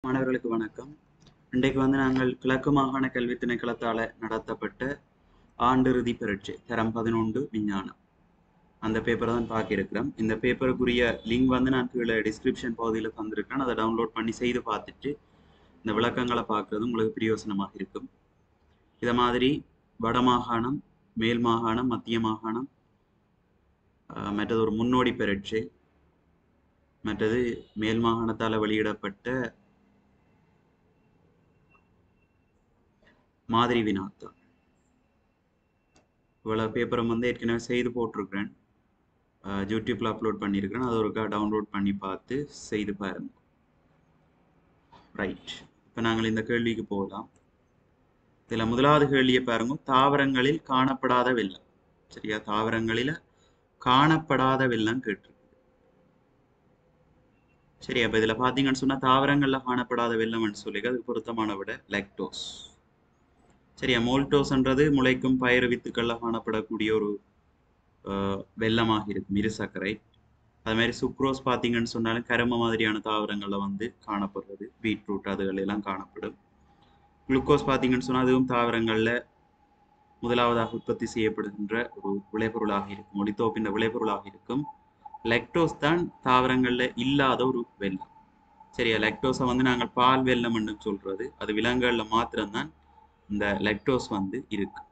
மாணவர்களுக்கு வணக்கம் இன்றைக்கு வந்து நாங்கள் கிழக்கு மாகாண கல்வி திணைக்களத்தால் நடத்தப்பட்ட ஆண்டிறுதி பரீட்சை தரம் பதினொன்று விஞ்ஞானம் அந்த பேப்பரை தான் பார்க்க இருக்கிறோம் இந்த பேப்பருக்குரிய லிங்க் வந்து நான் கீழே டிஸ்கிரிப்ஷன் பகுதியில் தந்திருக்கேன் அதை டவுன்லோட் பண்ணி செய்து பார்த்துட்டு இந்த விளக்கங்களை பார்க்குறது உங்களுக்கு பிரயோசனமாக இருக்கும் இதை மாதிரி வட மாகாணம் மேல் மாகாணம் மத்திய மாகாணம் ஆஹ் மற்றது ஒரு முன்னோடி பரீட்சை மற்றது மேல் மாகாணத்தால் வெளியிடப்பட்ட மாதிரி வினாத்தான் இவ்வளோ பேப்பரை வந்து ஏற்கனவே செய்து போட்டிருக்கிறேன் யூடியூப்பில் அப்லோட் பண்ணியிருக்கிறேன் அதை ஒருக்கா டவுன்லோட் பண்ணி பார்த்து செய்து பாருங்க ரைட் இப்போ நாங்கள் இந்த கேள்விக்கு போகலாம் இதில் முதலாவது கேள்வியை பாருங்க தாவரங்களில் காணப்படாத வெள்ளம் சரியா தாவரங்களில் காணப்படாத வெள்ளம் கேட்டிருக்கு சரி அப்போ இதில் பார்த்தீங்கன்னு சொன்னால் தாவரங்களில் காணப்படாத வெள்ளம்னு சொல்லி அதுக்கு பொருத்தமான விட லெக்டோஸ் சரியா மோல்டோஸ்ன்றது முளைக்கும் பயிறு வித்துக்கள்ல காணப்படக்கூடிய ஒரு ஆஹ், வெள்ளமாக இருக்கும் இருசர்க்கரை அது மாதிரி சுக்ரோஸ் பார்த்தீங்கன்னு சொன்னாலும் கரும மாதிரியான தாவரங்கள்ல வந்து காணப்படுறது பீட்ரூட் அதுகள் எல்லாம் காணப்படும் குளுக்கோஸ் பார்த்தீங்கன்னு சொன்னால் அதுவும் தாவரங்கள்ல முதலாவதாக உற்பத்தி செய்யப்படுகின்ற ஒரு விளைபொருளாக இருக்கும் ஒளித்தோப்பின் விளைபொருளாக இருக்கும் லெக்டோஸ் தான் தாவரங்கள்ல இல்லாத ஒரு வெள்ளம் சரியா லெக்டோஸை வந்து நாங்கள் பால் வெள்ளம்னு சொல்றது அது விலங்குகள்ல மாத்திரம்தான் இந்த லெக்டோஸ் வந்து இருக்கு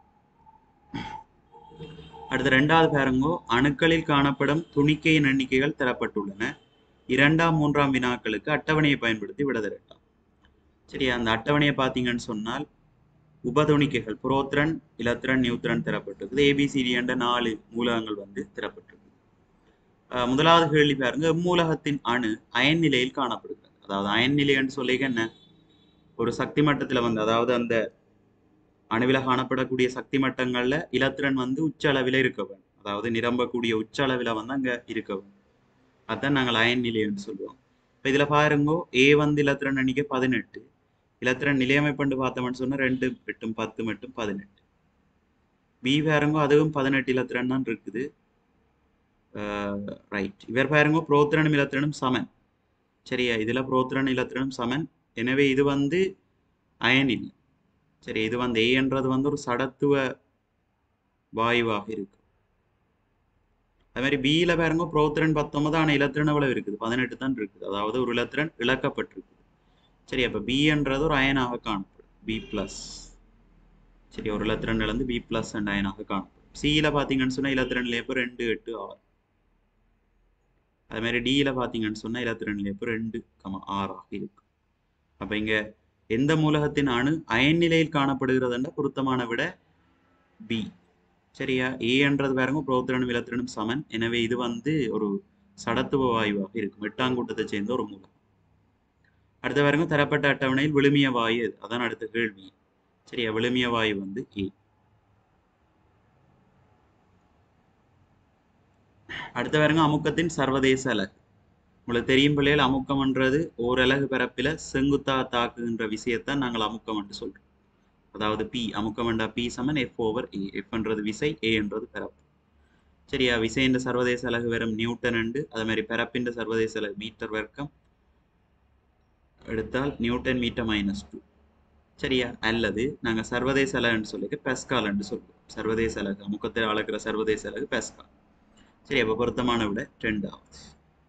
அடுத்த ரெண்டாவது பாருங்கோ அணுக்களில் காணப்படும் துணிக்கையின் எண்ணிக்கைகள் தரப்பட்டுள்ளன இரண்டாம் மூன்றாம் வினாக்களுக்கு அட்டவணையை பயன்படுத்தி விட திரட்டலாம் சரியா அந்த அட்டவணையை பார்த்தீங்கன்னு சொன்னால் உபதுணிக்கைகள் புரோத்திரன் இலத்திரன் நியூத்திரன் தரப்பட்டிருக்குது ஏபிசிடி என்ற நாலு மூலகங்கள் வந்து தரப்பட்டிருக்கு அஹ் முதலாவது கேள்வி பாருங்க மூலகத்தின் அணு அயன் நிலையில் காணப்படுகிறது அதாவது அயன் நிலைன்னு சொல்லி என்ன ஒரு சக்தி மட்டத்துல வந்து அதாவது அந்த அணுவில காணப்படக்கூடிய சக்தி மட்டங்கள்ல இலத்திரன் வந்து உச்ச அளவில இருக்க வேண்டும் அதாவது நிரம்பக்கூடிய உச்ச அளவில வந்து அங்க இருக்க வேண்டும் அதான் நாங்கள் அயன் நிலையம்னு சொல்லுவோம் இப்போ இதுல பாருங்கோ ஏ வந்து இலத்திரன் எண்ணிக்கை பதினெட்டு இலத்திரன் நிலையமைப்பண்டு பார்த்தோம்னு சொன்னா ரெண்டு எட்டும் பத்து மட்டும் பதினெட்டு பி பாருங்கோ அதுவும் பதினெட்டு இலத்திரன் தான் இருக்குது ரைட் இவர் பாருங்கோ புரோத்திரனும் இலத்திரனும் சமன் சரியா இதுல புரோத்திரன் இலத்திரனும் சமன் எனவே இது வந்து அயன் இல்லை சரி இது வந்து ஏன்றது வந்து ஒரு சடத்துவ வாயுவாக இருக்கு அது மாதிரி பியில பாருங்க புரோத்திரன் பத்தொன்பது ஆனால் இலத்திரன் எவ்வளவு இருக்குது பதினெட்டு தான் இருக்குது அதாவது ஒரு இலத்திரன் இழக்கப்பட்டிருக்கு சரி அப்ப பின்றது ஒரு அயனாக காணப்படும் பி பிளஸ் சரி ஒரு இலத்திரன் இழந்து பி பிளஸ் அண்ட் அயனாக காணப்படும் சியில பாத்தீங்கன்னு சொன்னா இலத்திரன் லேப்பு ரெண்டு எட்டு ஆறு அது மாதிரி டியில பாத்தீங்கன்னு சொன்னா இலத்திரன் லேப்பு ரெண்டு கமா ஆறாக இருக்கு அப்ப இங்க எந்த மூலகத்தின் அணு அயன் நிலையில் காணப்படுகிறதுன்ற பொருத்தமான விட பி சரியா ஏ என்றது பாருங்க புரோத்திரனும் இலத்திரனும் சமன் எனவே இது வந்து ஒரு சடத்துவ வாயுவாக இருக்கும் எட்டாம் கூட்டத்தை சேர்ந்த ஒரு மூலகம் அடுத்த பாருங்க தரப்பட்ட அட்டவணையில் விழுமிய வாயு எது? அதான் அடுத்த கேள்வி சரியா விழுமிய வாயு வந்து ஏ அடுத்த பாருங்க அமுக்கத்தின் சர்வதேச அலகு உங்களுக்கு தெரியும் பிள்ளைகள் அமுக்கம்ன்றது ஓரலகு பரப்பில செங்குத்தா தாக்குகின்ற விஷயத்தான் நாங்கள் அமுக்கம் என்று சொல்றோம் அதாவது பி அமுக்கம் என்றா பி சமன் எஃப் ஓவர் ஏ எஃப்ன்றது விசை ஏ என்றது பரப்பு சரியா விசை என்ற சர்வதேச அலகு வெறும் நியூட்டன் உண்டு அதே மாதிரி பரப்பின்ற சர்வதேச அலகு மீட்டர் வர்க்கம் எடுத்தால் நியூட்டன் மீட்டர் மைனஸ் டூ சரியா அல்லது நாங்க சர்வதேச அலகுன்னு சொல்லி பெஸ்கால் என்று சொல்லுவோம் சர்வதேச அலகு அமுக்கத்தை அளக்கிற சர்வதேச அலகு பெஸ்கால் சரி அப்ப பொருத்தமான விட ரெண்டாவது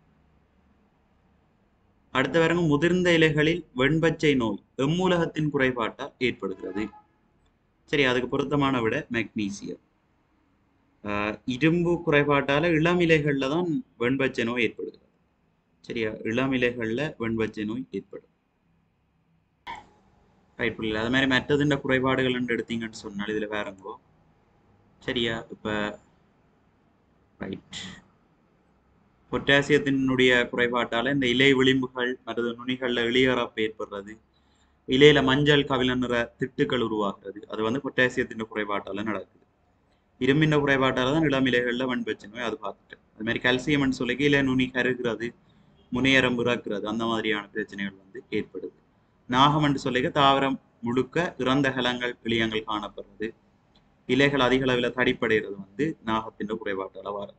அடுத்த வரங்க முதிர்ந்த இலைகளில் வெண்பச்சை நோய் எம்மூலகத்தின் குறைபாட்டால் ஏற்படுகிறது சரி அதுக்கு பொருத்தமான விட மெக்னீசியம் ஆஹ் இரும்பு குறைபாட்டால இளம் இலைகள்ல தான் வெண்பச்சை நோய் ஏற்படுகிறது சரியா இளம் இலைகள்ல வெண்பச்சை நோய் ஏற்படும் ரைட் புரியல அது மாதிரி மற்றதுண்ட குறைபாடுகள் என்று எடுத்தீங்கன்னு சொன்னால் இதுல வேறங்கோ சரியா இப்ப ரைட் பொட்டாசியத்தினுடைய குறைபாட்டால இந்த இலை விளிம்புகள் மற்றது நுனிகள்ல இளையரப்பு ஏற்படுறது இலையில மஞ்சள் கவிழ நிற திட்டுக்கள் உருவாகிறது அது வந்து பொட்டாசியத்தின் குறைபாட்டால நடக்குது இரும்பின் குறைபாட்டால தான் இளம் இலைகள்ல வெண்பச்சு நோய் அது பார்த்துட்டேன் அது மாதிரி கல்சியம்னு சொல்லி இலை நுனி கருகிறது முனையரம் இறக்குறது அந்த மாதிரியான பிரச்சனைகள் வந்து ஏற்படுது நாகம் என்று சொல்லிக்க தாவரம் முழுக்க இறந்த கலங்கள் கிளியங்கள் காணப்படுறது இலைகள் அதிக அளவில் தடிப்படைகிறது வந்து நாகத்தின் குறைபாட்டால வரும்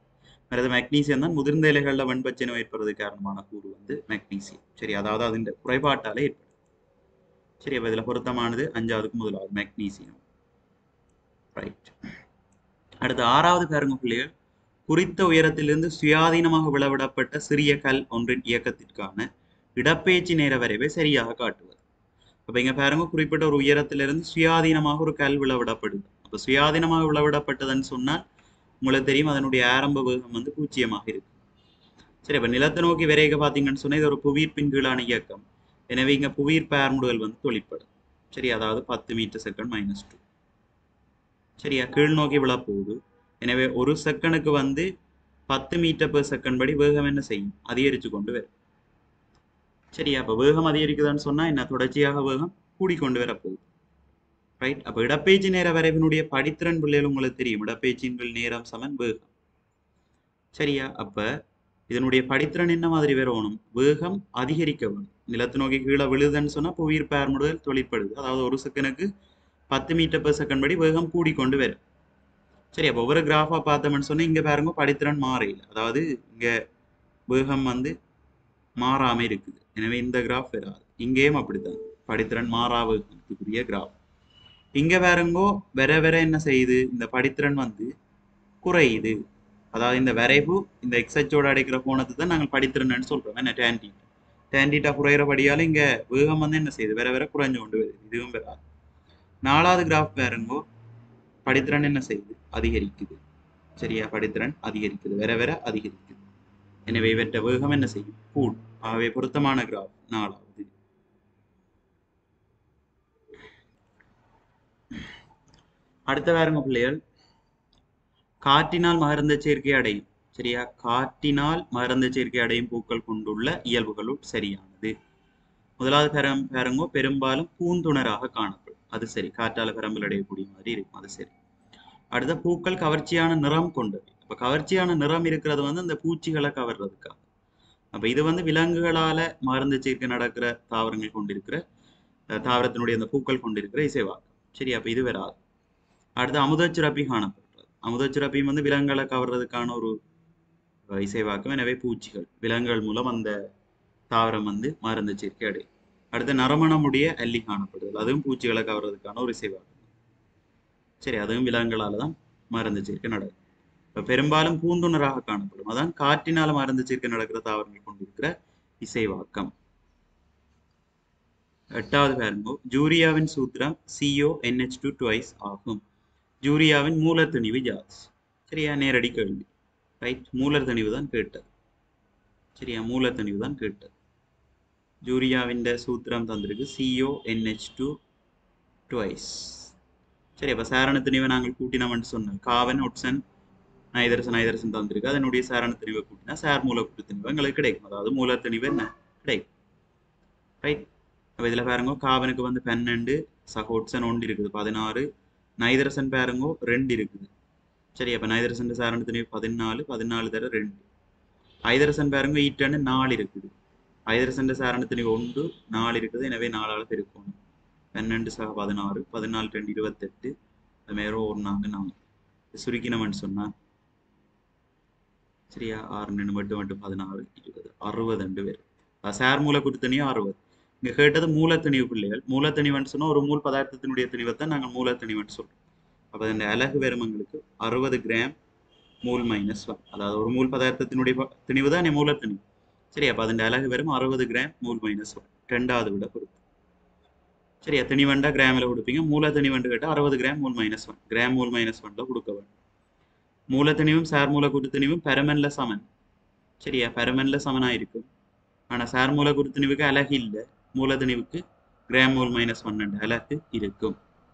மற்றது மெக்னீசியம் தான் முதிர்ந்த இலைகளில் வெண்பச்சை நோய் ஏற்படுறது காரணமான கூறு வந்து மெக்னீசியம் சரி அதாவது அதன் குறைபாட்டாலே ஏற்படும் சரி அப்போ இதில் பொருத்தமானது அஞ்சாவதுக்கு முதலாவது மெக்னீசியம் ரைட் அடுத்து ஆறாவது பாருங்க பிள்ளைகள் குறித்த உயரத்திலிருந்து சுயாதீனமாக விளவிடப்பட்ட சிறிய கல் ஒன்றின் இயக்கத்திற்கான இடப்பெயர்ச்சி நேர வரைவை சரியாக காட்டுவது அப்ப இங்க பாருங்க குறிப்பிட்ட ஒரு உயரத்திலிருந்து சுயாதீனமாக ஒரு கல் விளவிடப்படுது அப்ப சுயாதீனமாக விளவிடப்பட்டதுன்னு சொன்னால் உங்களுக்கு தெரியும் அதனுடைய ஆரம்ப வேகம் வந்து பூஜ்ஜியமாக இருக்கு சரி அப்ப நிலத்தை நோக்கி விரைக பார்த்தீங்கன்னு சொன்னா இது ஒரு புவியீர்ப்பின் கீழான இயக்கம் எனவே இங்க புவியீர்ப்பு ஆர்முடுகள் வந்து தொழிற்படும் சரி அதாவது பத்து மீட்டர் செகண்ட் மைனஸ் டூ சரியா கீழ் நோக்கி விழப்போகுது எனவே ஒரு செகண்டுக்கு வந்து பத்து மீட்டர் பெர் செகண்ட் படி வேகம் என்ன செய்யும் அதிகரித்து கொண்டு வரும் சரியா அப்போ வேகம் அதிகரிக்குதான்னு சொன்னா என்ன தொடர்ச்சியாக வேகம் கூடிக்கொண்டு வரப்போகுது ரைட் அப்போ இடப்பெயர்ச்சி நேர வரைவினுடைய படித்திறன் பிள்ளைகள் உங்களுக்கு தெரியும் இடப்பெயர்ச்சியின் நேரம் சமன் வேகம் சரியா அப்ப இதனுடைய படித்திறன் என்ன மாதிரி வரணும் வேகம் அதிகரிக்க வேணும் நிலத்து நோக்கி கீழே விழுதுன்னு சொன்னா புவியீர்ப்பு ஆர்முடுதல் தொழிற்படுது அதாவது ஒரு செகண்டுக்கு பத்து மீட்டர் பெர் செகண்ட் படி வேகம் கூடிக்கொண்டு வரும் சரி அப்போ ஒவ்வொரு கிராஃபாக பார்த்தோம்னு சொன்னா இங்க பாருங்க படித்திறன் மாறையில் அதாவது இங்க வேகம் வந்து மாறாம இருக்குது எனவே இந்த கிராஃப் வராது இங்கேயும் அப்படித்தான் படித்திறன் மாறா வேகத்துக்குரிய கிராஃப் இங்க பாருங்கோ வர வர என்ன செய்யுது இந்த படித்திறன் வந்து குறையுது அதாவது இந்த வரைவு இந்த எக்ஸச்சோட அடைக்கிற கோணத்தை தான் நாங்கள் படித்திறன்னு சொல்றோம் என்ன டேன்டி டேன்டிட்டா குறையிறபடியால இங்க வேகம் வந்து என்ன செய்யுது வர வர குறைஞ்சு கொண்டு வருது இதுவும் வராது நாலாவது கிராஃப் பாருங்கோ படித்திறன் என்ன செய்யுது அதிகரிக்குது சரியா படித்திறன் அதிகரிக்குது வர வர அதிகரிக்குது எனவே இவற்றை வேகம் என்ன செய்யும் கூடும் ஆகவே பொருத்தமான கிராஃப் நாலாவது அடுத்த வேறுங்க பிள்ளைகள் காற்றினால் மகரந்த சேர்க்கை அடையும் சரியா காற்றினால் மகரந்த சேர்க்கை அடையும் பூக்கள் கொண்டுள்ள இயல்புகளும் சரியானது முதலாவது பெரம் பெருங்கோ பெரும்பாலும் பூந்துணராக காணப்படும் அது சரி காற்றால பெரம்பல் அடையக்கூடிய மாதிரி இருக்கும் அது சரி அடுத்த பூக்கள் கவர்ச்சியான நிறம் கொண்டது அப்ப கவர்ச்சியான நிறம் இருக்கிறது வந்து அந்த பூச்சிகளை கவர்றதுக்காக அப்ப இது வந்து விலங்குகளால மருந்து சேர்க்கை நடக்கிற தாவரங்கள் கொண்டிருக்கிற அஹ், தாவரத்தினுடைய அந்த பூக்கள் கொண்டிருக்கிற இசைவாக்கம் சரி அப்ப இது வராது அடுத்து அமுதச்சுரப்பி காணப்படுறது அமுதச்சுரப்பியும் வந்து விலங்குகளை கவர்றதுக்கான ஒரு அஹ், இசைவாக்கம் எனவே பூச்சிகள் விலங்குகள் மூலம் அந்த தாவரம் வந்து மருந்து சேர்க்கை அடையும் அடுத்து நரமணமுடைய அல்லி காணப்படுது அதுவும் பூச்சிகளை கவர்றதுக்கான ஒரு இசைவாக்கம் சரி அதுவும் விலங்குகளால தான் மருந்து சேர்க்கை நடக்கும் இப்ப பெரும்பாலும் பூந்துணராக காணப்படும் அதான் காற்றினால மருந்து சேர்க்கை நடக்கிற தாவரங்கள் கொண்டிருக்கிற இசைவாக்கம் எட்டாவது பாருங்க ஜூரியாவின் சூத்திரம் சிஓ என்ஹெச் டூ டுவைஸ் ஆகும் ஜூரியாவின் மூலத்தணிவு ஜாஸ் சரியா நேரடி கேள்வி ரைட் மூலத்தணிவு தான் கேட்டது சரியா மூலத்தணிவு தான் கேட்டது ஜூரியாவின் சூத்திரம் தந்திருக்கு சிஓ என்ஹெச் டூ டுவைஸ் சரி அப்ப சாரணத்திணிவை நாங்கள் கூட்டினோம்னு சொன்னோம் காவன் ஒட்சன் நைதரசன் நைதரசன் தந்திருக்கு அதனுடைய சாரணத்திணிவை கூட்டினா சார் மூல கூட்டுத்திணிவு எங்களுக்கு கிடைக்கும் அதாவது மூலத்திணிவு என்ன கிடைக்கும் ரைட் அப்ப இதுல பாருங்க காவனுக்கு வந்து பன்னெண்டு சகோட்சன் ஒன்று இருக்குது பதினாறு நைதரசன் பாருங்க ரெண்டு இருக்குது சரி அப்ப நைதரசன் சாரணத்திணிவு பதினாலு பதினாலு தர ரெண்டு ஐதரசன் பாருங்க ஈட்டன்னு நாலு இருக்குது ஐதரசன் சாரணத்திணிவு ஒன்று நாலு இருக்குது எனவே நாலால பெருக்கணும் பன்னெண்டு சக பதினாறு பதினாலு ரெண்டு இருபத்தெட்டு அது மேலும் ஒரு நாங்க நாலு சுருக்கினவன் சொன்னா சரியா ஆறு ரெண்டு மட்டும் மட்டும் பதினாறு இருபது அறுபது ரெண்டு பேர் சார் மூல குருத்தணியும் அறுபது இங்க கேட்டது மூலத்தணிவு பிள்ளைகள் மூலத்தணிவன் சொன்னா ஒரு மூல் பதார்த்தத்தினுடைய திணிவை தான் நாங்கள் மூலத்தணிவன் சொல்றோம் அப்ப இந்த அலகு வெறுமங்களுக்கு அறுபது கிராம் மூல் மைனஸ் ஒன் அதாவது ஒரு மூல் பதார்த்தத்தினுடைய ப- திணிவு தான் மூலத்தணிவு சரி அப்ப அதன் அலகு வெறும் அறுபது கிராம் மூல் மைனஸ் ஒன் ரெண்டாவது விட பொறுத்து சரியா திணிவண்டா கிராமில் கொடுப்பீங்க மூல திணிவண்டு கேட்டால் அறுபது gram mol minus one gram mol minus ஒன்ல கொடுக்க வேண்டும் மூலத்திணிவும் சார் மூல குருத்திணிவும் பெரமன்ல சமன் சரியா பெரமன்ல சமனா இருக்கும் ஆனா சார் மூல குருத்திணிவுக்கு அலகு இல்லை மூலத்திணிவுக்கு கிராம் மூல் மைனஸ் ஒன் அலகு இருக்கும்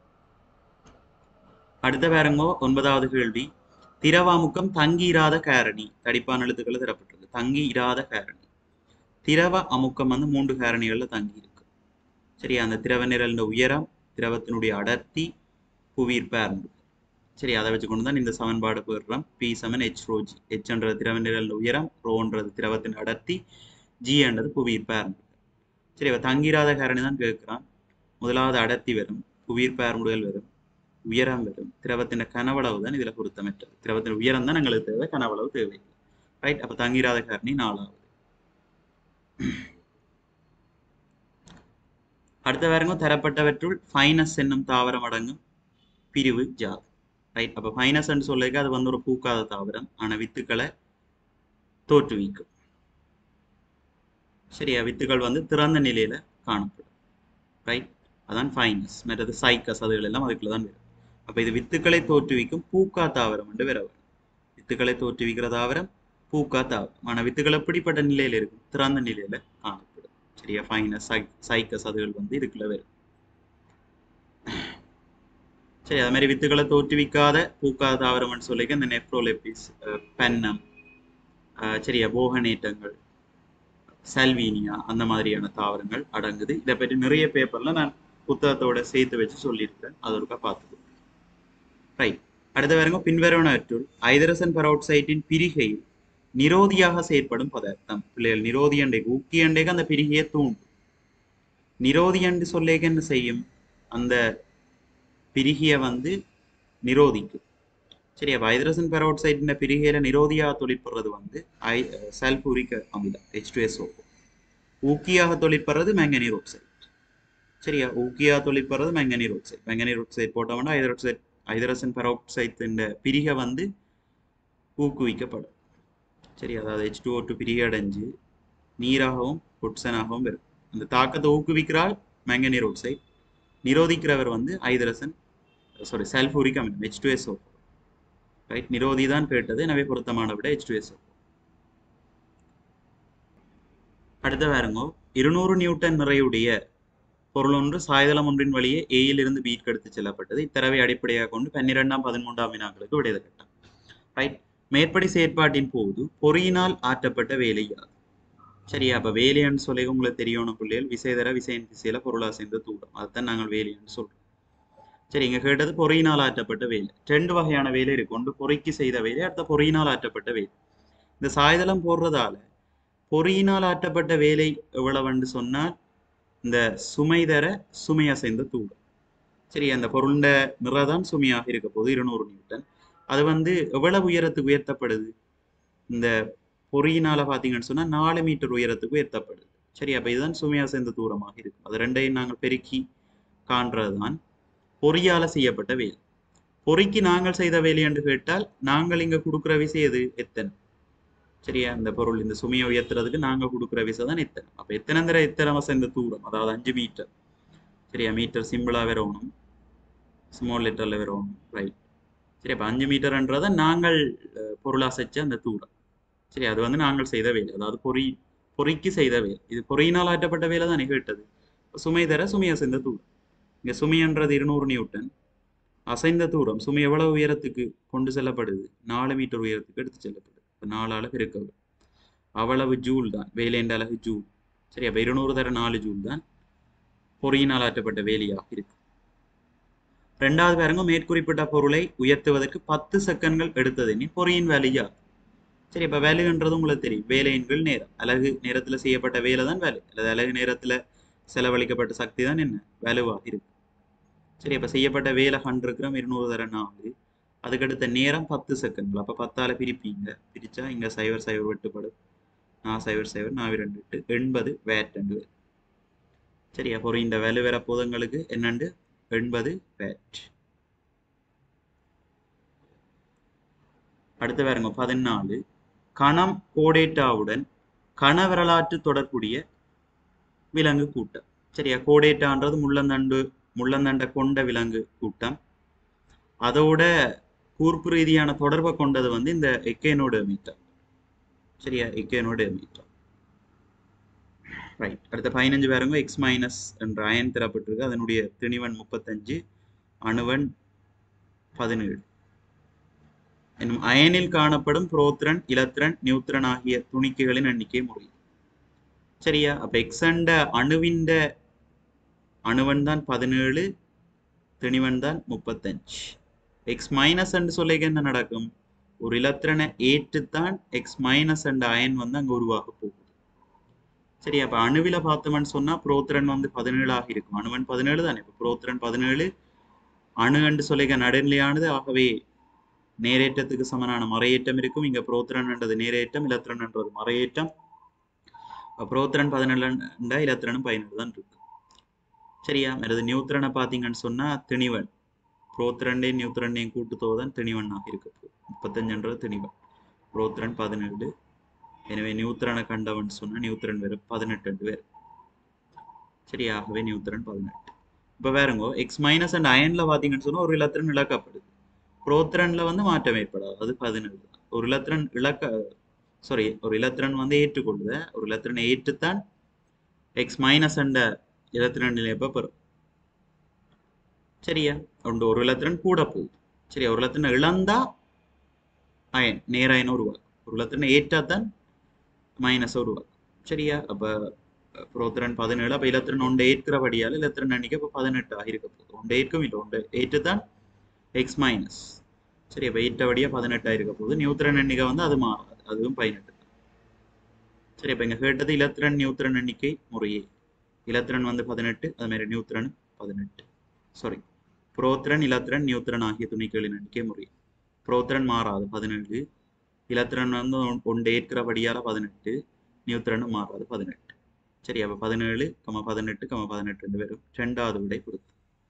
அடுத்த பாருங்கோ ஒன்பதாவது கேள்வி திரவாமுக்கம் தங்கி இராத காரணி தடிப்பான் எழுத்துக்கள் தரப்பட்டிருக்கு தங்கி இராத காரணி திரவ அமுக்கம் வந்து மூன்று காரணிகள்ல தங்கி இருக்கு சரியா அந்த திரவ நிரலின் உயரம் திரவத்தினுடைய அடர்த்தி புவியீர்ப்பு ஆரம்பு சரி அதை வச்சுக்கொண்டு தான் இந்த சமன்பாடு போடுறோம் பி சமன் ஹெச் ரோ ஜி ஹெச்ன்றது திரவ நிரலின் உயரம் ரோன்றது திரவத்தின் அடர்த்தி ஜி என்றது புவியீர்ப்பு ஆரம்பு சரி இவ தங்கிராத காரணி தான் கேட்கிறான் முதலாவது அடர்த்தி வரும் புவியீர்ப்பு ஆரம்புகள் வரும் உயரம் வரும் திரவத்தின் கனவளவு தான் இதுல பொருத்தமற்றது திரவத்தின் உயரம் தான் எங்களுக்கு தேவை கனவளவு தேவை ரைட் அப்ப தங்கிராத காரணி நாலாவது அடுத்த வேறங்க தரப்பட்டவற்றுள் ஃபைனஸ் என்னும் தாவரம் அடங்கும் பிரிவு ஜாது ரைட் அப்ப ஃபைனஸ் சொல்லிக்க அது வந்து ஒரு பூக்காத தாவரம் ஆனா வித்துக்களை தோற்றுவிக்கும் சரியா வித்துக்கள் வந்து திறந்த நிலையில காணப்படும் ரைட் அதான் ஃபைனஸ் மற்றது சைக்கஸ் அதுகள் எல்லாம் அதுக்குள்ள தான் வரும் அப்ப இது வித்துக்களை தோற்றுவிக்கும் பூக்கா தாவரம் என்று வர வேணும் வித்துக்களை தோற்றுவிக்கிற தாவரம் பூக்கா தாவரம் ஆனா வித்துக்கள் எப்படிப்பட்ட நிலையில இருக்கும் திறந்த நிலையில காணப்படும் சரியா ஃபைனஸ் சைக்கஸ் அதுகள் வந்து இதுக்குள்ள வரும் சரி அது மாதிரி வித்துக்களை தோற்றுவிக்காத பூக்காத தாவரம்னு சொல்லிக்க இந்த நெப்ரோலெபிஸ் பென்னம் சரியா போகனேட்டங்கள் சல்வீனியா அந்த மாதிரியான தாவரங்கள் அடங்குது இதை பற்றி நிறைய பேப்பர்ல நான் புத்தகத்தோட சேர்த்து வச்சு சொல்லியிருக்கேன் அது ஒருக்கா பார்த்துக்கோ ரைட் அடுத்த வேறங்க பின்வருவனவற்றுள் ஐதரசன் பரோட்சைட்டின் பிரிகையில் நிரோதியாக செயற்படும் பதார்த்தம் பிள்ளைகள் நிரோதி அண்டைக்கு ஊக்கி அண்டைக்கு அந்த பிரிகையை தூண்டும் நிரோதி அண்டு சொல்லேக என்ன செய்யும் அந்த பிரிகிய வந்து நிரோதிக்கும் சரி அப்போ ஹைட்ரஜன் பெரோக்சைடின் பிரிகையில நிரோதியாக தொழிற்படுறது வந்து ஐ சல்பூரிக் அமிலம் ஹெச் டூ எஸ்ஓ ஊக்கியாக தொழிற்படுறது மேங்கனீர் ஆக்சைடு சரியா ஊக்கியாக தொழிற்படுறது மேங்கனீர் ஆக்சைடு மேங்கனீர் ஆக்சைடு போட்டோம்னா ஹைட்ரோக்சைட் ஹைட்ரஜன் பெரோக்சைடின் பிரிகை வந்து ஊக்குவிக்கப்படும் சரி அதாவது ஹெச் டூ ஓ டூ பிரிகை அடைஞ்சு நீராகவும் ஒட்சனாகவும் வரும் அந்த தாக்கத்தை ஊக்குவிக்கிறால் மேங்கனீர் ஆக்சைடு நிரோதிக்கிறவர் வந்து ஹைட்ரஜன் சாரி சல்பூரிக் அமிலம் ஹெச் டூ எஸ்ஓ ரைட் நிரோதி தான் கேட்டது எனவே பொருத்தமான விட ஹெச் டூ எஸ்ஓ அடுத்த வேறுங்கோ இருநூறு நியூட்டன் நிறையுடைய பொருள் ஒன்று சாய்தளம் ஒன்றின் வழியே ஏயில் இருந்து பீட்க்கு எடுத்து செல்லப்பட்டது இத்தரவை அடிப்படையாக கொண்டு பன்னிரெண்டாம் பதிமூன்றாம் வினாக்களுக்கு விடைத கட்டம் ரைட் மேற்படி செயற்பாட்டின் போது பொறியினால் ஆற்றப்பட்ட வேலை யாது சரியா அப்ப வேலைன்னு சொல்லி உங்களுக்கு தெரியணும் பிள்ளைகள் விசைதர விசையின் திசையில பொருளா சேர்ந்த தூரம் அதுதான் நாங்கள் வேலைன்னு சொல்றோம் சரி இங்க கேட்டது பொறியினால் ஆற்றப்பட்ட வேலை ரெண்டு வகையான வேலை இருக்கு ஒன்று பொறிக்கு செய்த வேலை அடுத்த பொறியினால் ஆற்றப்பட்ட வேலை இந்த சாய்தளம் போடுறதால பொறியினால் ஆற்றப்பட்ட வேலை எவ்வளவுன்னு சொன்னால் இந்த சுமை தர சுமை அசைந்த தூரம் சரி அந்த பொருண்ட நிறதான் சுமையாக இருக்க போது இருநூறு நியூட்டன் அது வந்து எவ்வளவு உயரத்துக்கு உயர்த்தப்படுது இந்த பொறியினால பார்த்தீங்கன்னு சொன்னா நாலு மீட்டர் உயரத்துக்கு உயர்த்தப்படுது சரி அப்ப இதுதான் சுமை அசைந்த தூரமாக இருக்கும் அது ரெண்டையும் நாங்கள் பெருக்கி காண்றதுதான் பொறியால செய்யப்பட்ட வேலை பொறிக்கு நாங்கள் செய்த வேலை என்று கேட்டால் நாங்கள் இங்க கொடுக்குற விசை எது எத்தனை சரியா இந்த பொருள் இந்த சுமையை உயர்த்துறதுக்கு நாங்க கொடுக்குற விசை தான் எத்தனை அப்ப எத்தனைங்கிற எத்தனை வசம் இந்த தூரம் அதாவது அஞ்சு மீட்டர் சரியா மீட்டர் சிம்பிளா வரணும் ஸ்மால் லெட்டர்ல வரணும் ரைட் சரி அப்ப அஞ்சு மீட்டர்ன்றதை நாங்கள் பொருளா செஞ்ச அந்த தூரம் சரி அது வந்து நாங்கள் செய்த வேலை அதாவது பொறி பொறிக்கு செய்த வேலை இது பொறியினால் ஆற்றப்பட்ட வேலை தான் கேட்டது சுமை தர சுமை அசைந்த தூரம் இங்க சுமைன்றது இருநூறு நியூட்டன் அசைந்த தூரம் சுமை எவ்வளவு உயரத்துக்கு கொண்டு செல்லப்படுது நாலு மீட்டர் உயரத்துக்கு எடுத்து செல்லப்படுது இப்போ நாலால பெருக்கவு அவ்வளவு ஜூல் தான் வேலைன்ற அழகு ஜூல் சரி அப்போ இருநூறு தர நாலு ஜூல் தான் பொறியினால் ஆற்றப்பட்ட வேலையாக இருக்கு ரெண்டாவது பாருங்க மேற்குறிப்பிட்ட பொருளை உயர்த்துவதற்கு பத்து செகண்ட்கள் எடுத்தது பொறியின் வேலையா சரி இப்போ வேலைன்றது உங்களுக்கு தெரியும் வேலையின் கீழ் நேரம் அழகு நேரத்தில் செய்யப்பட்ட வேலை தான் வேலை அல்லது அழகு நேரத்தில் செலவழிக்கப்பட்ட சக்தி தான் என்ன வேலுவாக இருக்கு சரி அப்போ செய்யப்பட்ட வேலை ஹண்ட்ரட் கிராம் இருநூறு தர நாலு அதுக்கடுத்த நேரம் பத்து செகண்ட்கள் அப்போ பத்தால பிரிப்பீங்க பிரிச்சா இங்கே சைவர் சைவர் வெட்டுப்படும் நான் சைவர் சைவர் நான் ரெண்டு எட்டு எண்பது வேட் ரெண்டு சரி அப்போ இந்த வேலை வேற போதங்களுக்கு என்னண்டு எண்பது வேட் அடுத்து வேறுங்க பதினாலு கணம் கோடேட்டாவுடன் கண வரலாற்று தொடர்புடைய விலங்கு கூட்டம் சரியா கோடேட்டான்றது முள்ளந்தண்டு முள்ளந்தண்டை கொண்ட விலங்கு கூட்டம் அதோட கூர்ப்பு ரீதியான தொடர்பை கொண்டது வந்து இந்த எக்கேனோட மீட்டர் சரியா எக்கேனோட மீட்டர் ரைட் அடுத்த பதினஞ்சு பேருங்க எக்ஸ் மைனஸ் என்ற அயன் தரப்பட்டிருக்கு அதனுடைய திணிவன் முப்பத்தஞ்சு அணுவன் பதினேழு என்னும் அயனில் காணப்படும் புரோத்திரன் இலத்திரன் நியூத்திரன் ஆகிய துணிக்கைகளின் எண்ணிக்கை முடியும் சரியா அப்ப எக்ஸண்ட அணுவிண்ட அணுவன் தான் பதினேழு திணிவன் தான் முப்பத்தஞ்சு எக்ஸ் மைனஸ் என்று சொல்லிக்க என்ன நடக்கும் ஒரு இலத்திரனை ஏற்றுத்தான் எக்ஸ் மைனஸ் என்ற அயன் வந்து அங்க உருவாக போகுது சரி அப்ப அணுவில பார்த்தோம்னு சொன்னா புரோத்திரன் வந்து பதினேழாக இருக்கும் அணுவன் பதினேழு தானே இப்ப புரோத்திரன் பதினேழு அணு என்று சொல்லிக்க நடுநிலையானது ஆகவே நேரேற்றத்துக்கு சமனான மறையேற்றம் இருக்கும் இங்க புரோத்திரன்ன்றது நேரேற்றம் இலத்திரன்ன்றது மறையேற்றம் அப்ப புரோத்திரன் பதினேழுண்டா இலத்திரனும் பதினேழு தான் இருக்கு சரியா மற்றது நியூத்திரனை பார்த்தீங்கன்னு சொன்னா திணிவன் புரோத்திரண்டையும் நியூத்திரண்டையும் கூட்டுத்தொகை திணிவனாக இருக்க போகுது முப்பத்தஞ்சுன்றது திணிவன் புரோத்திரன் பதினேழு எனவே நியூத்திரனை கண்டவன் சொன்னா நியூத்திரன் வேறு பதினெட்டு பேர் சரி ஆகவே நியூத்திரன் பதினெட்டு இப்போ வேறுங்கோ எக்ஸ் மைனஸ் அண்ட் அயன்ல பார்த்தீங்கன்னு சொன்னா ஒரு இலத்திரன் இழக்கப்படுது புரோத்திரன்ல வந்து மாற்றம் ஏற்படாது அது பதினேழு தான் ஒரு இலத்திரன் இழக்க சாரி ஒரு இலத்திரன் வந்து ஏற்றுக்கொள்ளுத ஒரு இலத்திரனை ஏற்றுத்தான் எக்ஸ் மைனஸ் அண்ட இலத்திரன் நிலையப்ப பெறும் சரியா ஒன்று ஒரு இலத்திரன் கூட போகுது சரியா ஒரு இலத்திரன் இழந்தா அயன் நேர அயன் உருவாக்கும் ஒரு இலத்திரனை ஏற்றாதான் மைனஸ் உருவாக்கும் சரியா அப்ப புரோத்திரன் பதினேழு அப்ப இலத்திரன் ஒன்றை ஏற்கிறபடியால் இலத்திரன் அன்னைக்கு அப்ப பதினெட்டு ஆகிருக்க போகுது ஒன்றை ஏற்கும் இல்லை ஒன்றை ஏற்றுத்தான் எக்ஸ் மைனஸ் சரி அப்ப ஏற்றபடியா பதினெட்டு ஆயிருக்க போகுது நியூத்திரன் எண்ணிக்கை வந்து அது மாறாது அதுவும் பதினெட்டு தான் சரி அப்ப இங்க கேட்டது இலத்திரன் நியூத்திரன் எண்ணிக்கை முறையே இலத்திரன் வந்து பதினெட்டு அது மாதிரி நியூத்திரன் பதினெட்டு சாரி புரோத்திரன் இலத்திரன் நியூத்திரன் ஆகிய துணிகளின் எண்ணிக்கை முறை புரோத்திரன் மாறாது பதினேழு இலத்திரன் வந்து ஒன்று ஏற்கிறபடியால பதினெட்டு நியூத்திரனும் மாறாது பதினெட்டு சரி அப்ப பதினேழு கம பதினெட்டு கம பதினெட்டு ரெண்டு பேரும் ரெண்டாவது விடை பொறுத்து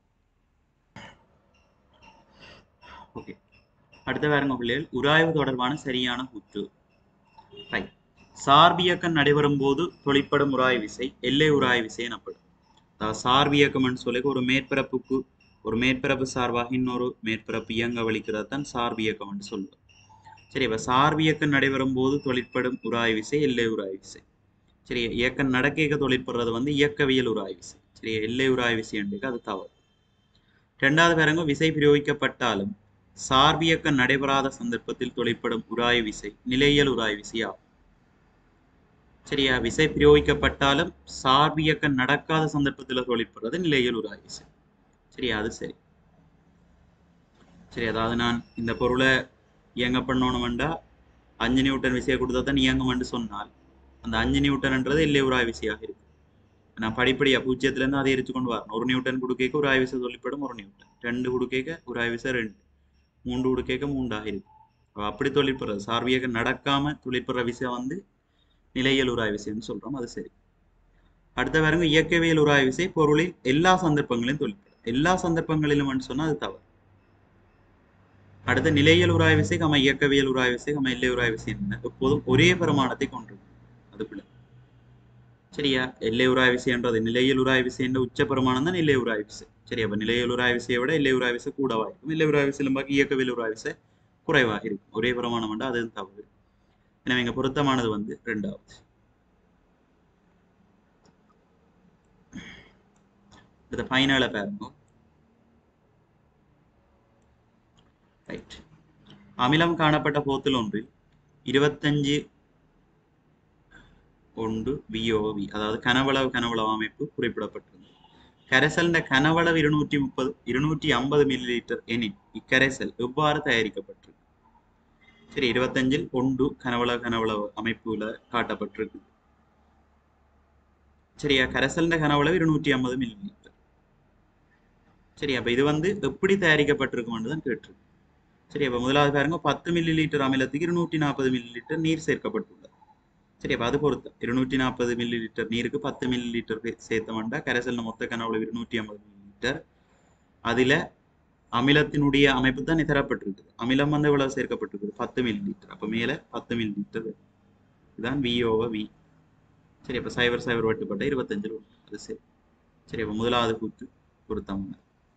ஓகே அடுத்த வேறுங்க பிள்ளைகள் உராய்வு தொடர்பான சரியான கூற்று ரைட் சார்பியக்கம் நடைபெறும் போது தொழிற்படும் உராய் விசை எல்லை உராய் விசை எனப்படும் அதாவது சார்பியக்கம்னு சொல்லி ஒரு மேற்பரப்புக்கு ஒரு மேற்பரப்பு சார்பாக இன்னொரு மேற்பரப்பு இயங்க வலிக்கிறது தான் சார்பியக்கம்னு சொல்லுவோம் சரி இப்ப சார்பியக்கம் நடைபெறும் போது தொழிற்படும் உராய் விசை எல்லை உராய் விசை சரி இயக்கம் நடக்க தொழிற்படுறது வந்து இயக்கவியல் உராய் விசை சரி எல்லை உராய் விசை என்றுக்கு அது தவறு இரண்டாவது பேரங்க விசை பிரயோகிக்கப்பட்டாலும் சார்பியக்கம் நடைபெறாத சந்தர்ப்பத்தில் தொழிற்படும் உராய் விசை நிலையியல் உராய் விசை ஆகும் சரியா விசை பிரயோகிக்கப்பட்டாலும் சார்பியக்கம் நடக்காத சந்தர்ப்பத்தில் தொழிற்படுறது நிலையியல் உராய் விசை சரியா அது சரி சரி அதாவது நான் இந்த பொருளை இயங்க பண்ணணும்டா அஞ்சு நியூட்டன் விசையை கொடுத்தா தான் இயங்கும்னு சொன்னால் அந்த அஞ்சு நியூட்டன்ன்றது இல்லை உராய் விசையாக இருக்கு நான் படிப்படியா பூஜ்ஜியத்துலேருந்து அதை எரிச்சு கொண்டு வரணும் ஒரு நியூட்டன் கொடுக்க ஒரு ஆய்விசை தொழிற்படும் ஒரு நியூட்டன் ரெண்டு கொடுக்க ஒரு ஆய்விசை ரெண்டு மூன்று கொடுக்க மூன்றாக இருக்கு அப்படி தொழிற்படுறது சார்பியாக நடக்காம தொழிற்படுற விஷயம் வந்து நிலையியல் உராய் விசைன்னு சொல்றோம் அது சரி அடுத்த வேறங்க இயக்கவியல் உராய் விசை பொருளில் எல்லா சந்தர்ப்பங்களையும் தொழிற்படும் எல்லா சந்தர்ப்பங்களிலும் சொன்னா அது தவறு அடுத்த நிலையியல் உராய் விசை கம இயக்கவியல் உராய் விசை கம எல்லை உராய் விசை என்ன எப்போதும் ஒரே பிரமாணத்தை கொண்டிருக்கும் அதுக்குள்ள சரியா எல்லை உராய் விசைன்றது நிலையியல் உராய் விசை என்ற உச்ச பிரமாணம் தான் நிலை உராய் விசை சரி அப்ப நிலையியல் உராய் விசையை விட எல்லை உராய் விசை கூடவா இருக்கும் எல்லை உராய் விசையிலும் பாக்கி இயக்கவியல் உராய் விசை குறைவாக இருக்கும் ஒரே பிரமாணம் என்றால் அது தவறு எனவே இங்க பொருத்தமானது வந்து ரெண்டாவது அடுத்த ஃபைனலை பாருங்க ரைட் அமிலம் காணப்பட்ட போத்தில் ஒன்றில் இருபத்தஞ்சு ஒன்று விஓவி அதாவது கனவளவு கனவளவு அமைப்பு குறிப்பிடப்பட்டிருந்தது கரைசலின் கனவளவு இருநூற்றி முப்பது இருநூற்றி ஐம்பது மில்லி லிட்டர் எனில் இக்கரைசல் எவ்வாறு தயாரிக்கப்பட்டிருக்கு சரி இருபத்தஞ்சில் ஒன்று கனவளவு கனவளவு அமைப்புல காட்டப்பட்டிருக்கு சரியா கரைசலின் கனவளவு இருநூற்றி ஐம்பது மில்லி லிட்டர் சரி அப்ப இது வந்து எப்படி தயாரிக்கப்பட்டிருக்கும் தான் கேட்டிருக்கு சரி அப்ப முதலாவது பாருங்க பத்து மில்லி லிட்டர் அமிலத்துக்கு இருநூற்றி நாற்பது மில்லி லிட்டர் நீர் சேர்க்கப்பட்டுள்ளது சரி அப்ப அது பொறுத்து இருநூற்றி நாற்பது மில்லி லிட்டர் நீருக்கு பத்து மில்லி லிட்டர் சேர்த்தோம்னா கரைசல் மொத்த கனவுல இருநூற்றி ஐம்பது மில்லி லிட்டர் அதுல அமிலத்தினுடைய அமைப்பு தான் தரப்பட்டிருக்குது அமிலம் வந்து எவ்வளவு சேர்க்கப்பட்டிருக்குது பத்து மில்லி லிட்டர் அப்ப மேல பத்து மில்லி லிட்டர் இதுதான் வி ஓவ வி சரி அப்ப சைபர் சைபர் வட்டுப்பட்ட இருபத்தஞ்சில் ஒன்று அது சரி சரி அப்ப முதலாவது கூத்து பொருத்தம்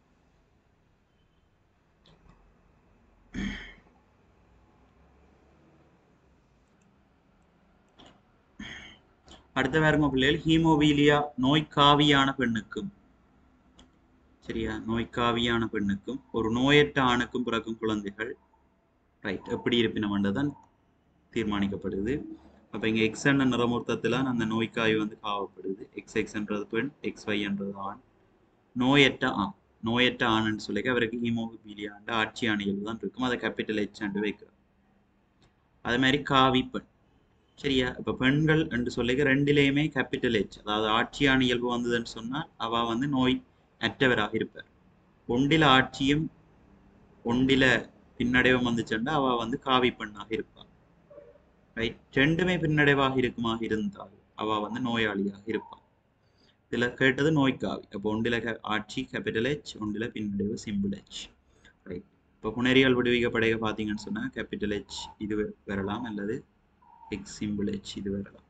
அடுத்த வேறுங்க பிள்ளைகள் ஹீமோபீலியா நோய்க்காவியான பெண்ணுக்கும் சரியா நோய்க்காவியான பெண்ணுக்கும் ஒரு நோயற்ற ஆணுக்கும் பிறக்கும் குழந்தைகள் ரைட் எப்படி இருப்பினம்ன்றதான் தீர்மானிக்கப்படுது அப்ப இங்க எக்ஸ் என்ற நிறமூர்த்தத்துல அந்த நோய்க்காய் வந்து காவப்படுது எக்ஸ் எக்ஸ்ன்றது பெண் எக்ஸ் ஒய்ன்றது ஆண் நோயற்ற ஆண் நோயற்ற ஆணுன்னு சொல்லி அவருக்கு ஹீமோபீலியாண்ட ஆட்சி அணிகள் தான் இருக்கும் அதை கேபிட்டல் எச் ஆண்டு வைக்கிறோம் அதே மாதிரி காவி பெண் சரியா இப்ப பெண்கள் என்று சொல்லிக்க ரெண்டிலேயுமே கேபிட்டல் எச் அதாவது ஆட்சியான இயல்பு வந்ததுன்னு சொன்னால் அவ வந்து நோய் அற்றவராக இருப்பார் ஒன்றில ஆட்சியும் ஒன்றில பின்னடைவம் வந்துச்சுன்னா அவ வந்து காவி பெண்ணாக இருப்பாள் ரைட் ரெண்டுமே பின்னடைவாக இருக்குமாக இருந்தால் அவ வந்து நோயாளியாக இருப்பாள் இதுல கேட்டது நோய்க்காவி அப்போ ஒன்றில க- ஆட்சி கேபிட்டல் ஹெச் ஒன்றில பின்னடைவு சிம்பிள் ஹெச் ரைட் இப்போ புனரியல் விடுவிக்கப்படைய பார்த்தீங்கன்னு சொன்னா கேபிட்டல் ஹெச் இது வ- வரலாம் அல்லது எக்ஸ் சிம்பிள் ஹெச் இது வரலாம்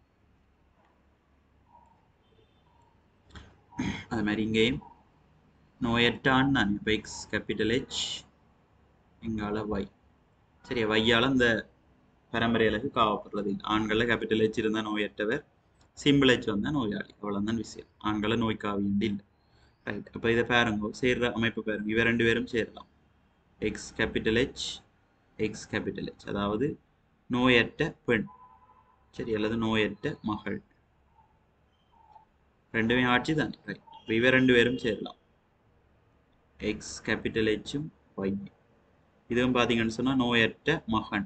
அது மாதிரி இங்கேயும் நோயற்றான் நான் இப்போ எக்ஸ் கேபிட்டல் ஹெச் இங்கால ஒய் சரி வையால இந்த பரம்பரையிலுக்கு காவப்படுறது இல்லை ஆண்களில் கேபிட்டல் ஹெச் இருந்தால் நோயற்றவர் சிம்பிள் ஹெச் வந்தால் நோயாளி அவ்வளோதான் விஷயம் ஆண்களை நோய் காவியண்டு இல்லை ரைட் அப்போ இதை பாருங்க சேர்ற அமைப்பு பாருங்க இவ ரெண்டு பேரும் சேரலாம் X capital H X capital H அதாவது நோயற்ற பெண் சரி அல்லது நோயற்ற மகள் ரெண்டுமே ஆட்சி தான் ரைட் இப்போ இவ ரெண்டு பேரும் சேரலாம் எக்ஸ் கேபிட்டல் ஹெச்சும் ஒய் இதுவும் பார்த்தீங்கன்னு சொன்னால் நோயற்ற மகன்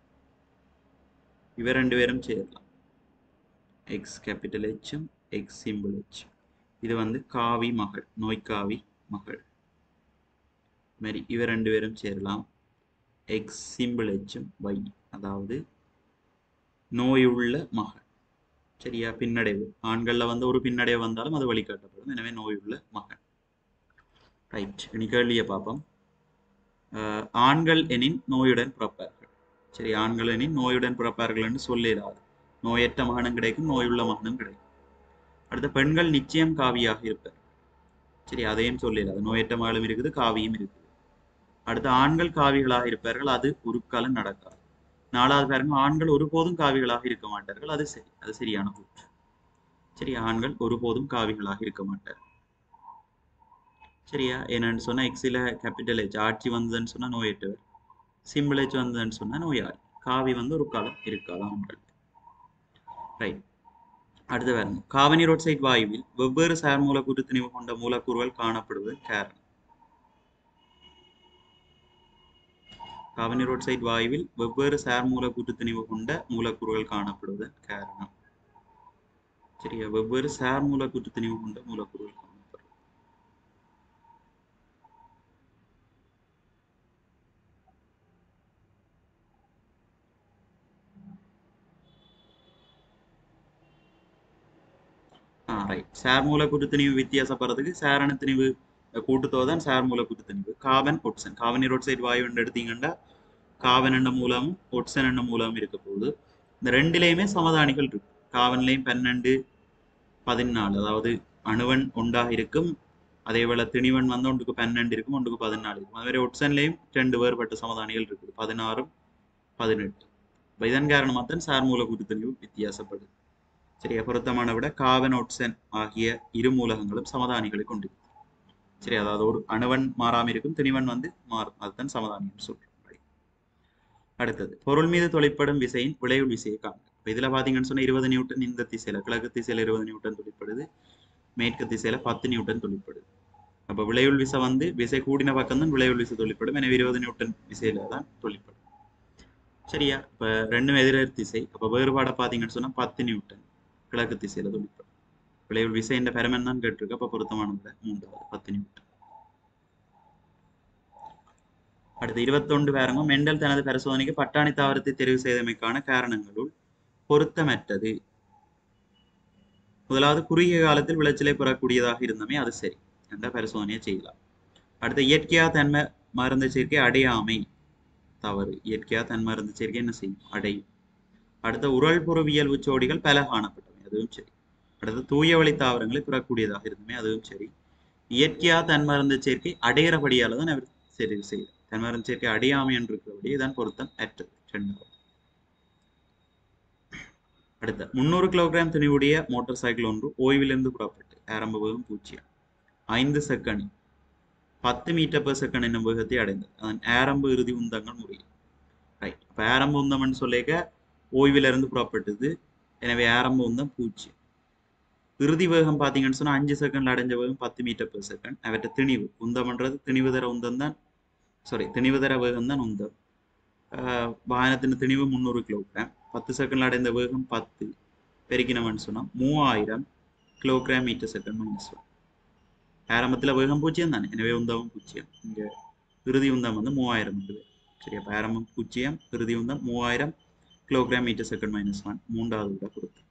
இவ ரெண்டு பேரும் சேரலாம் எக்ஸ் கேபிட்டல் ஹெச்சும் எக்ஸ் சிம்பிள் ஹெச் இது வந்து காவி மகள் நோய்க்காவி மகள் மாதிரி இவ ரெண்டு பேரும் சேரலாம் எக்ஸ் சிம்பிள் ஹெச்சும் ஒய் அதாவது நோயுள்ள மகள் சரியா பின்னடைவு ஆண்கள்ல வந்து ஒரு பின்னடைவு வந்தாலும் அது வழிகாட்டப்படும் எனவே நோயுள்ள மகன் ரைட் இனி கேள்வியை பார்ப்போம் அஹ் ஆண்கள் எனின் நோயுடன் பிறப்பார்கள் சரி ஆண்கள் எனின் நோயுடன் பிறப்பார்கள் என்று சொல்லிடாது நோயற்ற மகனும் கிடைக்கும் நோயுள்ள மகனும் கிடைக்கும் அடுத்த பெண்கள் நிச்சயம் காவியாக இருப்பார் சரி அதையும் சொல்லிடாது நோயற்ற மகளும் இருக்குது காவியும் இருக்குது அடுத்து ஆண்கள் காவிகளாக இருப்பார்கள் அது ஒரு காலம் நடக்காது நாலாவது பாருங்க ஆண்கள் ஒருபோதும் காவிகளாக இருக்க மாட்டார்கள் அது சரி அது சரியான கூற்று சரி ஆண்கள் ஒருபோதும் காவிகளாக இருக்க மாட்டார்கள் சரியா என்னன்னு சொன்னா எக்ஸில கேபிட்டல் ஹெச் ஆட்சி வந்ததுன்னு சொன்னா நோயற்றவர் சிம்பிள் ஹெச் வந்ததுன்னு சொன்னா நோயாளி காவி வந்து ஒரு காலம் இருக்காது ஆண்கள் ரைட் அடுத்து பாருங்க காவனி ரோட் சைட் வாயுவில் வெவ்வேறு சார் மூலக்கூறு திணிவு கொண்ட மூலக்கூறுகள் காணப்படுவது காரணம் காவனி ரோட் சைட் வாயுவில் வெவ்வேறு சார் மூலக்கூற்று திணிவு கொண்ட மூலக்கூறுகள் காணப்படுவதன் காரணம் சரியா வெவ்வேறு சார் மூலக்கூற்று திணிவு கொண்ட மூலக்கூறுகள் காணப்படும் ஆ ரைட் சார் மூலக்கூற்று திணிவு வித்தியாசப்படுறதுக்கு சாரண திணிவு கூட்டுத்தொகை தான் சார் மூலக்கூற்று திணிவு காவன் ஒட்சன் காவனி ரோட் சைடு வாயு எடுத்தீங்கன்னா காவன் எண்ண மூலமும் ஒட்சன் எண்ண மூலமும் இருக்க போகுது இந்த ரெண்டுலேயுமே சமதானிகள் இருக்கு காவன்லேயும் பன்னெண்டு பதினாலு அதாவது அணுவன் ஒன்றாக இருக்கும் அதே போல திணிவன் வந்து ஒன்றுக்கு பன்னெண்டு இருக்கும் ஒன்றுக்கு பதினாலு இருக்கும் அது மாதிரி ஒட்சன்லேயும் ரெண்டு வேறுபட்ட சமதானிகள் இருக்குது பதினாறும் பதினெட்டு இப்ப இதன் காரணமாக தான் சார் மூலக்கூற்று திணிவு வித்தியாசப்படுது சரியா பொருத்தமான விட காவன் ஒட்சன் ஆகிய இரு மூலகங்களும் சமதானிகளை கொண்டிருக்கும் சரி அதாவது ஒரு அணுவன் மாறாம இருக்கும் திணிவன் வந்து மாறும் அதுதான் சமதானியம் சொல்றோம் Right. அடுத்தது பொருள் மீது தொழிற்படும் விசையின் விளைவு விசையை காண்க இப்ப இதுல பாத்தீங்கன்னு சொன்னா இருபது நியூட்டன் இந்த திசையில கிழக்கு திசையில இருபது நியூட்டன் தொழிற்படுது மேற்கு திசையில பத்து நியூட்டன் தொழிற்படுது அப்ப விளைவுள் விசை வந்து விசை கூடின பக்கம் தான் விளைவுள் விசை தொழிற்படும் எனவே இருபது நியூட்டன் விசையில தான் தொழிற்படும் சரியா இப்ப ரெண்டும் எதிரெதிர் திசை அப்ப வேறுபாடை பாத்தீங்கன்னு சொன்னா பத்து நியூட்டன் கிழக்கு திசையில தொழிற்படும் விளைவுள் விசை என்ற பெருமன் தான் கேட்டிருக்கு அப்ப பொருத்தமானது மூன்றாவது பத்து நியூட்டன் அடுத்து இருபத்தொன்று பாருங்க மெண்டல் தனது பரிசோதனைக்கு பட்டாணி தாவரத்தை தெரிவு செய்தமைக்கான காரணங்களுள் பொருத்தமற்றது முதலாவது குறுகிய காலத்தில் விளைச்சலை பெறக்கூடியதாக இருந்தமே அது சரி என்ற பரிசோதனையை செய்யலாம் அடுத்து இயற்கையா தன்மை மருந்து சேர்க்கை அடையாமை தவறு இயற்கையா தன் மருந்து சேர்க்கை என்ன செய்யும் அடையும் அடுத்த உரல் பொருவியல் உச்சோடிகள் பல காணப்பட்டவை அதுவும் சரி அடுத்து தூய வழி தாவரங்களை பெறக்கூடியதாக இருந்தமே அதுவும் சரி இயற்கையா தன் மருந்து சேர்க்கை அடையிறபடியால தான் அவர் தெரிவு செய்தார் தன் மருந்து சேர்க்கை அடையாமை என்று இருக்கிறபடி இதன் பொருத்தம் அற்றது ரெண்டாவது அடுத்த முந்நூறு கிலோகிராம் துணிவுடைய மோட்டார் சைக்கிள் ஒன்று ஓய்விலிருந்து புறப்பட்டு ஆரம்ப வேகம் பூஜ்ஜியம் ஐந்து செகண்ட் பத்து மீட்டர் per செகண்ட் என்னும் வேகத்தை அடைந்தது அதன் ஆரம்ப இறுதி உந்தங்கள் முறையில் ரைட் இப்போ ஆரம்ப உந்தம்னு சொல்லிக்க ஓய்விலிருந்து புறப்பட்டது எனவே ஆரம்ப உந்தம் பூஜ்ஜியம் இறுதி வேகம் பார்த்தீங்கன்னு சொன்னா அஞ்சு செகண்ட்ல அடைஞ்ச வேகம் பத்து மீட்டர் per செகண்ட் அவற்றை திணிவு உந்தம்ன்றது திணிவு தர உந்தம் தான் சாரி திணிவு தர வேகம் தான் உந்தம் ஆஹ் வாகனத்தின் திணிவு முந்நூறு கிலோகிராம் பத்து செகண்ட்ல அடைந்த வேகம் பத்து பெருக்கினோம்னு சொன்னா மூவாயிரம் kilogram metre second minus one ஆரம்பத்தில் வேகம் பூஜ்ஜியம் தானே எனவே உந்தமும் பூஜ்ஜியம் இங்க இறுதி உந்தம் வந்து மூவாயிரம் இருக்குது சரி அப்போ ஆரம்பம் பூஜ்ஜியம் இறுதி உந்தம் மூவாயிரம் kilogram metre second minus one மூன்றாவது விட பொறுத்து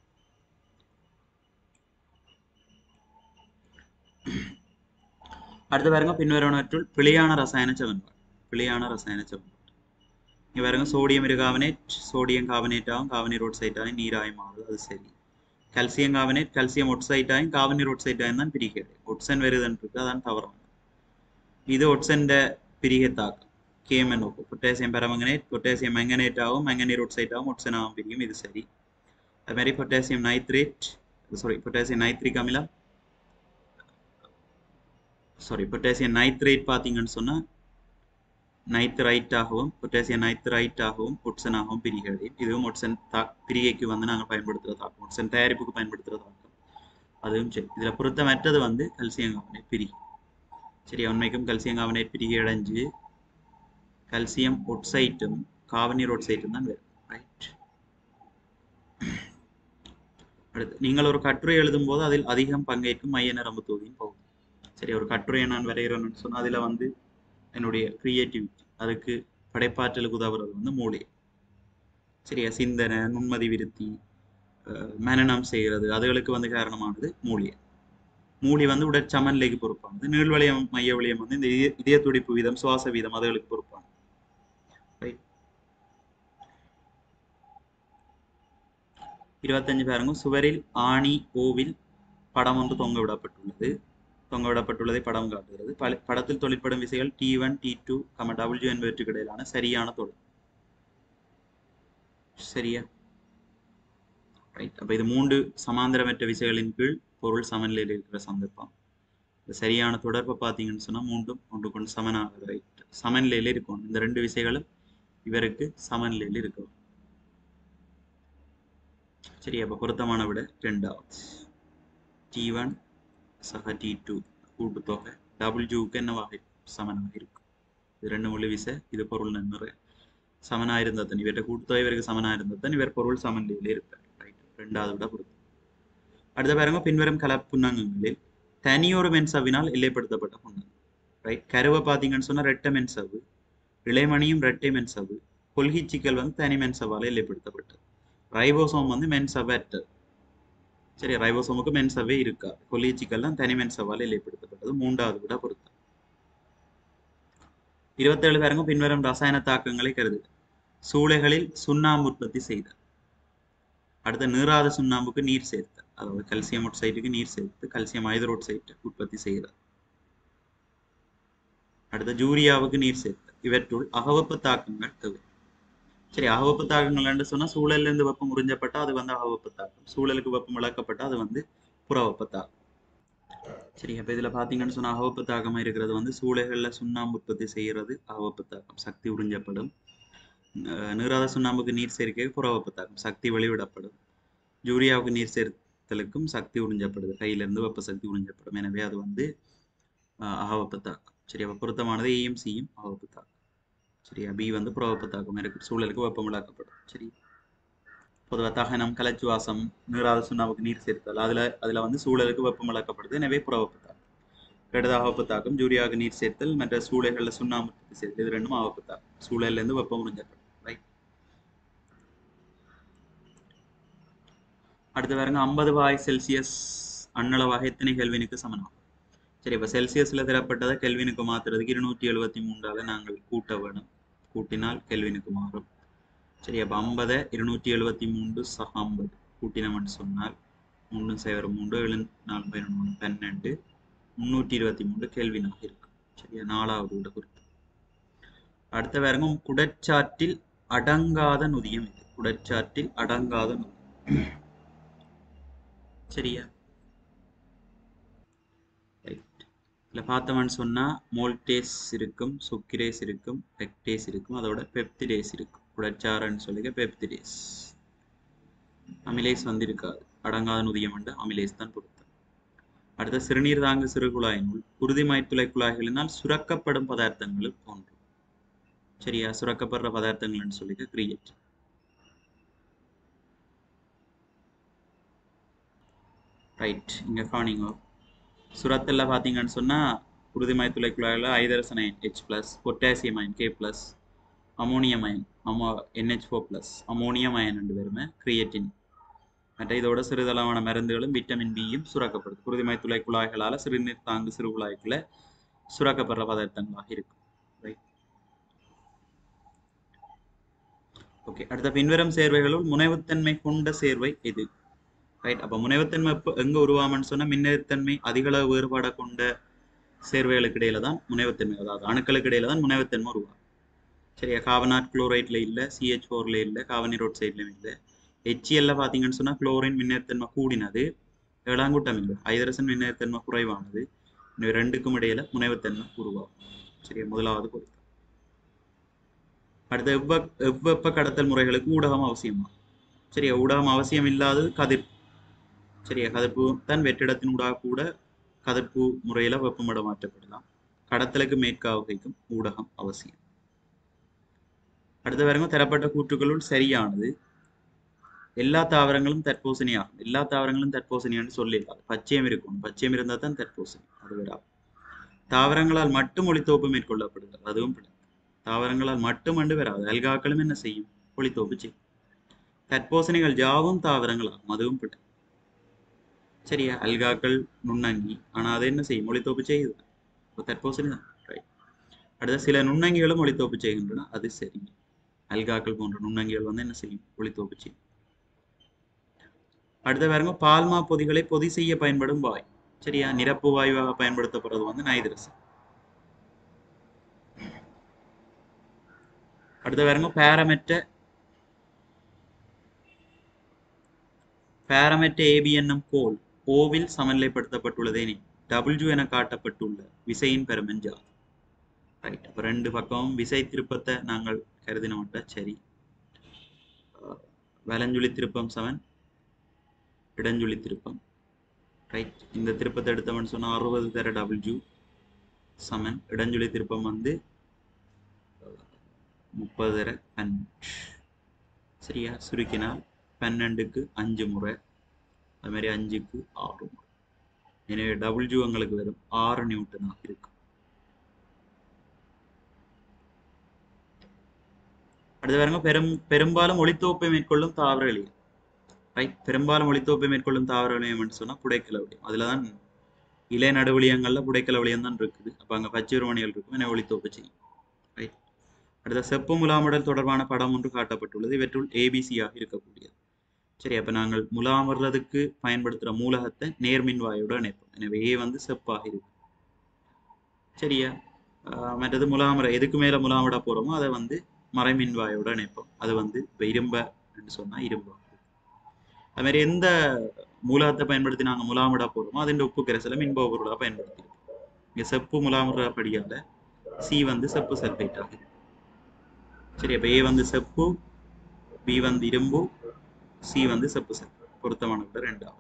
அடுத்து பாருங்க பின்வருவனற்றுள் பிழையான ரசாயன சமன்பாடு பிழையான ரசாயன சமன்பாடு இங்க பாருங்க சோடியம் இருகாவனேட் சோடியம் காவனேட் ஆகும் காவனீர் ஒட்சைட் ஆகும் நீராய் மாறுது அது சரி கல்சியம் காவனேட் கல்சியம் ஒட்சைட் ஆகும் காவனீர் ஒட்சைட் ஆகும் தான் பிரிக்கிறது ஒட்சன் வருதுன்னு இருக்கு அதான் தவறான இது ஒட்சன்ட பிரிகை தாக்கம் கேஎம்என் ஓப்பு பொட்டாசியம் பெரமங்கனேட் பொட்டாசியம் மெங்கனேட் ஆகும் மெங்கனீர் ஒட்சைட் ஆகும் ஒட்சன் ஆகும் பிரியும் இது சரி அது மாதிரி potassium nitrate sorry potassium nitric அமிலம் சாரி பொட்டாசியம் நைட்ரேட் பார்த்தீங்கன்னு சொன்னால் நைட்ரைட்டாகவும் பொட்டாசியம் நைட்ரைட்டாகவும் ஒட்சனாகவும் பிரிகிறது இதுவும் ஒட்சன் தா பிரிகைக்கு வந்து நாங்கள் பயன்படுத்துகிற தாக்கம் ஒட்சன் தயாரிப்புக்கு பயன்படுத்துகிற தாக்கம் அதுவும் சரி இதில் பொருத்தமற்றது வந்து கல்சியம் காவனேட் பிரிகை சரி உண்மைக்கும் கல்சியம் காவனேட் பிரிகை அடைஞ்சு கல்சியம் ஒட்சைட்டும் காவனீர் ஒட்சைட்டும் தான் வரும் ரைட் அடுத்து நீங்கள் ஒரு கட்டுரை எழுதும் போது அதில் அதிகம் பங்கேற்கும் மைய நரம்பு தொகுதியின் பகுதி சரி ஒரு கட்டுரையை நான் வரைகிறேன்னு சொன்னால் அதில் வந்து என்னுடைய க்ரியேட்டிவிட்டி அதுக்கு படைப்பாற்றலுக்கு உதவுறது வந்து மூளை சரியா சிந்தனை நுண்மதி விருத்தி மனநம் செய்கிறது அதுகளுக்கு வந்து காரணமானது மூலிகை மூலி வந்து உடற்சமநிலைக்கு பொறுப்பானது நீள்வளையம் மைய வளையம் வந்து இந்த இதய இதய துடிப்பு வீதம் சுவாச வீதம் அதுகளுக்கு பொறுப்பானது ரைட் இருபத்தஞ்சு பாருங்க சுவரில் ஆணி ஓவில் படம் ஒன்று தொங்க விடப்பட்டுள்ளது தொங்க விடப்பட்டுள்ளதை படம் காட்டுகிறது பல படத்தில் தொழிற்படும் விசைகள் T one T two comma W என்பவற்றுக்கு இடையிலான சரியான தொடர் சரியா ரைட் அப்போ இது மூன்று சமாந்தரமற்ற விசைகளின் கீழ் பொருள் சமநிலையில் இருக்கிற சந்தர்ப்பம் இந்த சரியான தொடர்பை பார்த்தீங்கன்னு சொன்னால் மூன்றும் ஒன்று கொண்டு சமனாக ரைட் சமநிலையில் இருக்கும் இந்த ரெண்டு விசைகளும் இவருக்கு சமநிலையில் இருக்கும் சரி அப்போ பொருத்தமான விட ரெண்டாவது டி ஒன் சக டி டூ கூட்டுத்தொகை டபுள்யூக்கு என்னவாக சமனாக இருக்கும் இது ரெண்டு மொழி விசை இது பொருள் நன்முறை சமனாக இருந்தால் இவர்கிட்ட கூட்டுத்தொகை இவருக்கு சமனாக இருந்தால் இவர் பொருள் சமநிலையில் இருப்பார் ரைட் ரெண்டாவது விட பொருத்தம் அடுத்த பாருங்க பின்வரும் கலப்புண்ணங்கங்களில் தனியொரு மென்சவினால் எல்லைப்படுத்தப்பட்ட புண்ணகம் ரைட் கருவை பார்த்தீங்கன்னு சொன்னால் ரெட்டை மென்சவு இளைமணியும் ரெட்டை மென்சவு கொள்கிச்சிக்கல் வந்து தனி மென்சவால் எல்லைப்படுத்தப்பட்டது ரைபோசோம் வந்து மென்சவற்றது சரி ரைபோசோமுக்கு மென்சவே இருக்காது கொல்லிச்சிக்கல் தான் தனி மென்சவால் எல்லைப்படுத்தப்பட்டது மூன்றாவது விட பொருத்தம் இருபத்தேழு பேருங்க பின்வரும் ரசாயன தாக்கங்களை கருது சூளைகளில் சுண்ணாம்பு உற்பத்தி செய்தல் அடுத்த நீராத சுண்ணாம்புக்கு நீர் சேர்த்தல் அதாவது கல்சியம் ஒட்சைட்டுக்கு நீர் சேர்த்து கல்சியம் ஹைதரோட்சைட்டு உற்பத்தி செய்கிறது அடுத்த ஜூரியாவுக்கு நீர் சேர்த்தல் இவற்றுள் அகவப்பு தாக்கங்கள் தேவை சரி அகவப்பு தாக்கங்கள் சொன்னா சூழல்ல இருந்து வெப்பம் உறிஞ்சப்பட்டா அது வந்து அகவப்பு தாக்கம் சூழலுக்கு வெப்பம் இழக்கப்பட்டா அது வந்து புறவெப்ப தாக்கம் சரி அப்ப இதுல பாத்தீங்கன்னு சொன்னா அகவப்பு தாக்கமா இருக்கிறது வந்து சூளைகள்ல சுண்ணாம்பு உற்பத்தி செய்யறது அகவப்பு தாக்கம் சக்தி உறிஞ்சப்படும் நீராத சுண்ணாம்புக்கு நீர் சேர்க்கை புறவெப்ப தாக்கம் சக்தி வெளிவிடப்படும் ஜூரியாவுக்கு நீர் சேர்த்தலுக்கும் சக்தி உறிஞ்சப்படுது கையிலிருந்து வெப்ப சக்தி உறிஞ்சப்படும் எனவே அது வந்து அகவப்பு தாக்கம் சரி அப்ப பொருத்தமானது ஏயும் சியும் அகவப்பு தாக்கம் சரியா பி வந்து புறவெப்ப தாக்கம் இருக்கு சூழலுக்கு வெப்பம் விளக்கப்படும் சரி பொதுவாக தகனம் கலச்சுவாசம் நீராத சுண்ணாம்புக்கு நீர் சேர்த்தல் அதுல அதுல வந்து சூழலுக்கு வெப்பம் விளக்கப்படுது எனவே புறவெப்ப தாக்கம் அடுத்த அகவப்பு தாக்கம் ஜூரியாவுக்கு நீர் சேர்த்தல் மற்ற சூளைகள்ல சுண்ணாம்பு சேர்த்தல் இது ரெண்டும் அகவப்பு தாக்கம் சூழல்ல இருந்து வெப்பம் உறிஞ்சப்படும் ரைட் அடுத்து பாருங்க ஐம்பது வாய் செல்சியஸ் அண்ணளவாக எத்தனை கெல்வினுக்கு சமனாகும் சரி இப்போ செல்சியஸில் தரப்பட்டதை கெல்வினுக்கு மாற்றுறதுக்கு இருநூற்றி எழுபத்தி மூன்றால் நாங்கள் கூட்ட வேணும் கூட்டினால் கெல்வினுக்கு மாறும் சரி அப்போ ஐம்பதை இருநூற்றி எழுபத்தி மூன்று சக ஐம்பது கூட்டினோம்னு சொன்னால் மூன்று சைவர மூன்று ஏழு நாலு பதினொன்று பன்னெண்டு முந்நூற்றி இருபத்தி மூன்று கேள்வினாக இருக்கும் சரியா நாலாவது விட குறிப்பு அடுத்த பாருங்க குடச்சாற்றில் அடங்காத நுதியம் இது குடச்சாற்றில் அடங்காத நுதியம் சரியா இதில் பார்த்தோம்னு சொன்னால் மோல்டேஸ் இருக்கும் சுக்கிரேஸ் இருக்கும் பெக்டேஸ் இருக்கும் அதோட பெப்திடேஸ் இருக்கும் குடச்சாரன்னு சொல்லிக்க பெப்திடேஸ் அமிலேஸ் வந்து இருக்காது அடங்காத நுதியம் வந்து அமிலேஸ் தான் பொருத்தம் அடுத்த சிறுநீர் தாங்கு சிறு குழாயினுள் உறுதிமாய் துளை குழாய்களினால் சுரக்கப்படும் பதார்த்தங்களும் ஒன்று சரியா சுரக்கப்படுற பதார்த்தங்கள்னு சொல்லிக்க கிரியேட் ரைட் இங்கே காணிங்க சுரத்தில் பார்த்தீங்கன்னு சொன்னால் உறுதிமாய் துளை குழாயில் ஐதரசன் ion H plus potassium ion K plus ammonium ion அமோ NH four plus ammonium ion ரெண்டு பேருமே கிரியேட்டின் மற்ற இதோட சிறிதளவான மருந்துகளும் விட்டமின் பியும் சுரக்கப்படுது குருதிமை துளை குழாய்களால் சிறுநீர் தாங்கு சிறு குழாய்க்குள்ள சுரக்கப்படுற பதார்த்தங்களாக இருக்கும் ரைட் ஓகே அடுத்த பின்வரும் சேர்வைகளுள் முனைவுத்தன்மை கொண்ட சேர்வை எது ரைட் அப்போ முனைவுத்தன்மை எப்போ எங்கே உருவாமன்னு சொன்னால் மின்னழுத்தன்மை அதிகளவு வேறுபாடை கொண்ட சேர்வைகளுக்கு இடையில தான் முனைவுத்தன்மை அதாவது அணுக்களுக்கு இடையில தான் முனைவுத்தன்மை உருவாகும் சரியா காவனாட் குளோரைட்ல இல்லை சிஹெச் ஃபோர்ல இல்லை காவனிரோட் சைட்லையும் இல்லை ஹெச்எல்ல பார்த்தீங்கன்னு சொன்னால் குளோரின் மின்னேத்தன்மை கூடினது ஏழாங்கூட்டம் இல்லை ஐதரசன் மின்னேத்தன்மை குறைவானது இந்த ரெண்டுக்கும் இடையில முனைவுத்தன்மை உருவாகும் சரியா முதலாவது பொருத்தம் அடுத்த எவ்வ எவ்வெப்ப கடத்தல் முறைகளுக்கு ஊடகம் அவசியமா சரியா ஊடகம் அவசியம் இல்லாதது கதிர்ப்பு சரியா கதிர்ப்பு தான் வெற்றிடத்தின் ஊடாக கூட கதிர்ப்பு முறையில வெப்பமிட மாற்றப்படலாம் கடத்தலுக்கு மேற்காவகைக்கும் ஊடகம் அவசியம் அடுத்த வரைக்கும் தரப்பட்ட கூற்றுகளுள் சரியானது எல்லா தாவரங்களும் தற்போசணி ஆகும் எல்லா தாவரங்களும் தற்போசணியான்னு சொல்லிடலாம் பச்சையம் இருக்கும் பச்சையம் இருந்தால் தான் தற்போசணி அது வராது தாவரங்களால் மட்டும் ஒளித்தோப்பு மேற்கொள்ளப்படுகிறது அதுவும் பிள்ளை தாவரங்களால் மட்டுமண்டு வராது அல்காக்களும் என்ன செய்யும் ஒளித்தோப்பு செய்யும் தற்போசணிகள் யாவும் தாவரங்களாகும் அதுவும் பிள்ளை சரியா அல்காக்கள் நுண்ணங்கி ஆனா அது என்ன செய்யும் ஒளித்தோப்பு செய்யுது இப்போ தற்போசணி தான் ரைட் அடுத்த சில நுண்ணங்கிகளும் ஒளித்தோப்பு செய்கின்றன அது சரி அல்காக்கள் போன்ற நுண்ணங்கிகள் வந்து என்ன செய்யும் ஒளித்தோப்பு செய்யும் அடுத்த பாருங்க பால்மா பொதிகளை பொதி செய்ய பயன்படும் வாய் சரியா நிரப்பு வாயுவாக பயன்படுத்தப்படுறது வந்து நைதரசன் அடுத்த பாருங்க பேரமெட்ட பேரமெட்ட ஏபி என்னும் கோல் ஓவில் சமநிலைப்படுத்தப்பட்டுள்ளதேனே டபிள்யூ என காட்டப்பட்டுள்ள விசையின் பெருமெஞ்சா ரைட் அப்போ ரெண்டு பக்கமும் விசை திருப்பத்தை நாங்கள் கருதினோம்ட்ட சரி வலஞ்சுழி திருப்பம் சமன் இடஞ்சுழி திருப்பம் ரைட் இந்த திருப்பத்தை எடுத்தவன் சொன்னால் அறுபது தர டபிள்யூ சமன் இடஞ்சுழி திருப்பம் வந்து முப்பது தர பன்னெண்டு சரியா சுருக்கினால் பன்னெண்டுக்கு அஞ்சு முறை அது மாதிரி அஞ்சுக்கு ஆறு முறை எனவே டபிள்யூ எங்களுக்கு வரும் ஆறு நியூட்டனாக இருக்கும் அடுத்து பாருங்க பெரும் பெரும்பாலும் ஒளித்தோப்பை மேற்கொள்ளும் தாவர எளியம் ரைட் பெரும்பாலும் ஒளித்தோப்பை மேற்கொள்ளும் தாவர எளியம் சொன்னா புடைக்கல வளியம் அதுல தான் இலை நடுவலியங்கள்ல புடைக்கல வளியம் தான் இருக்குது அப்ப அங்க பச்சை மணிகள் இருக்கும் என ஒளித்தோப்பு செய்யும் ரைட் அடுத்த செப்பு முலாமுடல் தொடர்பான படம் ஒன்று காட்டப்பட்டுள்ளது இவற்றுள் ஏபிசியாக இருக்கக்கூடியது சரி அப்ப நாங்கள் முலாமர்றதுக்கு பயன்படுத்துற மூலகத்தை நேர்மின் வாயோட இணைப்போம் எனவே ஏ வந்து செப்பாக இருக்கும் சரியா ஆஹ் மற்றது முலாமரை எதுக்கு மேல முலாமிட போறோமோ அதை வந்து மறைமின் வாயோட இணைப்போம் அது வந்து இப்போ இரும்ப சொன்னா இரும்பு அது மாதிரி எந்த மூலகத்தை பயன்படுத்தி நாங்கள் முலாமிட போறோமோ அதின் உப்பு கரைசலை மின்ப பொருளாக பயன்படுத்தியிருப்போம் இங்க செப்பு முலாமுற படியால சி வந்து செப்பு சல்பேட் ஆகுது சரி அப்ப ஏ வந்து செப்பு பி வந்து இரும்பு சி வந்து செப்பு சல்பேட் பொருத்தமான விட ரெண்டாவது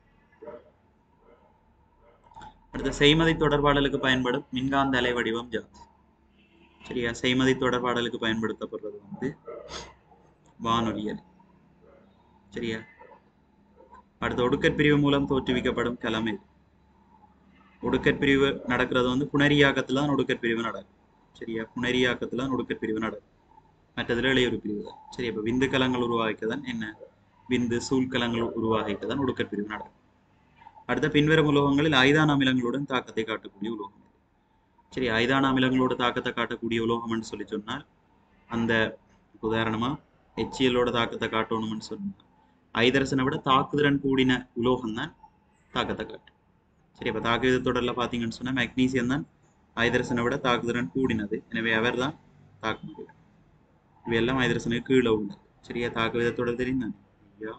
அடுத்த செய்மதி தொடர்பாடலுக்கு பயன்படும் மின்காந்த அலை வடிவம் ஜாதி சரியா செய்மதி தொடர்பாடலுக்கு பயன்படுத்தப்படுறது வந்து வானொலியல் சரியா அடுத்த ஒடுக்கற் பிரிவு மூலம் தோற்றுவிக்கப்படும் கிழமை ஒடுக்கற் பிரிவு நடக்கிறது வந்து புனரியாக்கத்துல தான் ஒடுக்கற் பிரிவு நடக்கும் சரியா புனரியாக்கத்துல தான் ஒடுக்கற் பிரிவு நடக்கும் மற்றதுல இளையொரு பிரிவு தான் சரி அப்ப விந்து கலங்கள் உருவாக்கிதான் என்ன விந்து சூழ்கலங்கள் உருவாகிக்கதான் ஒடுக்கற் பிரிவு நடக்கும் அடுத்த பின்வரும் உலோகங்களில் ஐதான அமிலங்களுடன் தாக்கத்தை காட்டக்கூடிய உலோகம் சரி ஐதான அமிலங்களோட தாக்கத்தை காட்டக்கூடிய உலோகம்னு சொல்லி சொன்னால் அந்த உதாரணமா ஹெச்சிஎல்லோட தாக்கத்தை காட்டணும்னு சொன்னா ஐதரசனை விட தாக்குதிறன் கூடின உலோகம் தான் தாக்கத்தை காட்டும் சரி அப்ப தாக்கு தொடர்ல பாத்தீங்கன்னு சொன்னா மெக்னீசியம் தான் ஐதரசனை விட தாக்குதிறன் கூடினது எனவே அவர் தான் தாக்க முடியும் இவையெல்லாம் ஐதரசனுக்கு கீழே உள்ளது சரியா தாக்கு விதத்தோட தெரியும் ஐயா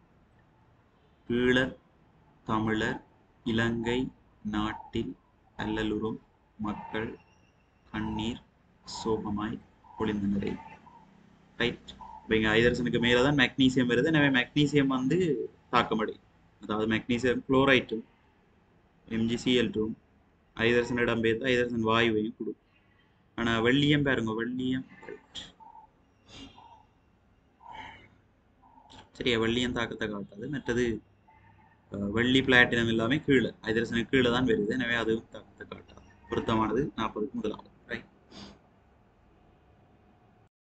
ஈழ தமிழர் இலங்கை நாட்டில் அல்லலுறும் மக்கள் கண்ணீர் சோகமாய் பொழிந்தனரே ரைட் இப்போ இங்கே ஐதரசனுக்கு மேலே தான் மெக்னீசியம் வருது எனவே மெக்னீசியம் வந்து தாக்கமடையும் அதாவது மெக்னீசியம் குளோரைட்டும் எம்ஜிசிஎல் டூ ஐதரசன் இடம்பெயர்த்து ஐதரசன் வாயுவையும் கொடுக்கும் ஆனால் வெள்ளியம் பாருங்க வெள்ளியம் ரைட் சரியா வெள்ளியம் தாக்கத்தை காட்டாது மற்றது வெள்ளி பிளாட்டினம் எல்லாமே கீழே ஐதரசனுக்கு கீழே தான் வருது எனவே அதுவும் தாக்கத்தை காட்டாது பொருத்தமானது நாற்பதுக்கு முதலாவது